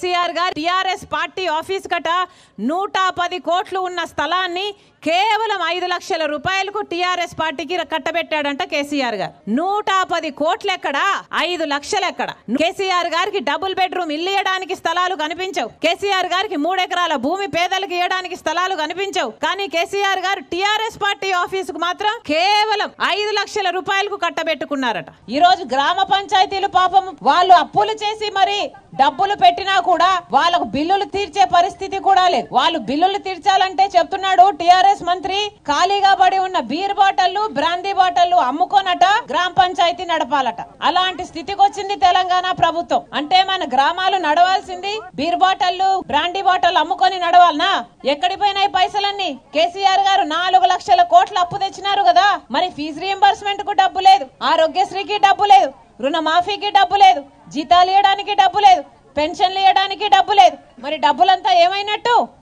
కేసీఆర్ గారు TRS party office కట నూట పది కోట్లు ఉన్న స్థలాన్ని కేవలం ఐదు లక్షల రూపాయలకు టిఆర్ఎస్ పార్టీకి కట్టబెట్టాడంట కేసీఆర్ గారు నూట పది కోట్లు ఎక్కడ ఐదు లక్షలు ఎక్కడ కేసీఆర్ గారికి డబుల్ బెడ్రూమ్ ఇల్లు ఇవ్వడానికి స్థలాలు కనిపించవు కేసీఆర్ గారికి మూడెకరాల భూమి పేదలకు ఇవ్వడానికి స్థలాలు కనిపించవు కానీ కేసీఆర్ గారు టిఆర్ఎస్ పార్టీ ఆఫీసుకు మాత్రం కేవలం ఐదు లక్షల రూపాయలకు కట్టబెట్టుకున్నారట ఈ రోజు గ్రామ పంచాయతీలు పాపం వాళ్ళు అప్పులు చేసి మరి డబ్బులు పెట్టినా కూడా వాళ్ళకు బిల్లులు తీర్చే పరిస్థితి కూడా లేదు వాళ్ళు బిల్లులు తీర్చాలంటే చెప్తున్నాడు టిఆర్ఎస్ మంత్రి ఖాళీగా పడి ఉన్న బీర్ బాటళ్లు బ్రాందీ బాటళ్లు అమ్ముకోనట గ్రామ పంచాయతీ నడపాలట అలాంటి స్థితికి వచ్చింది తెలంగాణ ప్రభుత్వం అంటే మన గ్రామాలు నడవాల్సింది బీర్ బాటళ్లు బ్రాండీ బాటలు అమ్ముకొని నడవాలనా ఎక్కడి పోయినాయి పైసలన్నీ కేసీఆర్ గారు నాలుగు లక్షల కోట్ల అప్పు తెచ్చినారు కదా మరి ఫీజు రియంబర్స్మెంట్ కు డబ్బు లేదు ఆరోగ్యశ్రీకి డబ్బు లేదు రుణమాఫీకి డబ్బు లేదు జీతాలు ఇవ్వడానికి డబ్బు లేదు పెన్షన్లు ఇవ్వడానికి డబ్బు లేదు మరి డబ్బులంతా ఏమైనట్టు